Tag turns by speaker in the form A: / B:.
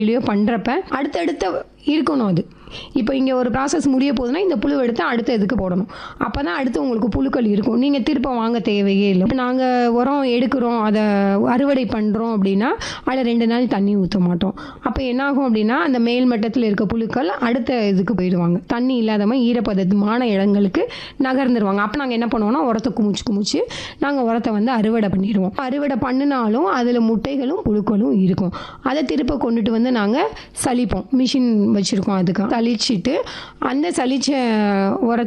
A: இல்லையோ பண்ணுறப்ப அடுத்தடுத்த இருக்கணும் அது இப்போ இங்கே ஒரு ப்ராசஸ் முடிய போகுதுன்னா இந்த புழு எடுத்து அடுத்த இதுக்கு போடணும் அப்போ தான் அடுத்து உங்களுக்கு புழுக்கள் இருக்கும் நீங்கள் திருப்ப வாங்க தேவையே இல்லை இப்போ நாங்கள் உரம் எடுக்கிறோம் அதை அறுவடை பண்ணுறோம் அப்படின்னா அதில் ரெண்டு நாள் தண்ணி ஊற்ற மாட்டோம் அப்போ என்னாகும் அப்படின்னா அந்த மேல் மட்டத்தில் இருக்க புழுக்கள் அடுத்த இதுக்கு போயிடுவாங்க தண்ணி இல்லாதவங்க ஈரப்பதமான இடங்களுக்கு நகர்ந்துருவாங்க அப்போ நாங்கள் என்ன பண்ணுவோம்னா உரத்தை குமிச்சு குமிச்சு நாங்கள் உரத்தை வந்து அறுவடை பண்ணிடுவோம் அறுவடை பண்ணினாலும் அதில் முட்டைகளும் புழுக்களும் இருக்கும் அதை திருப்ப கொண்டுட்டு வந்து நாங்கள் சலிப்போம் மிஷின் வச்சுருக்கோம் அதுக்கு சலிச்சிட்டு அந்த சலிச்ச உரத்தை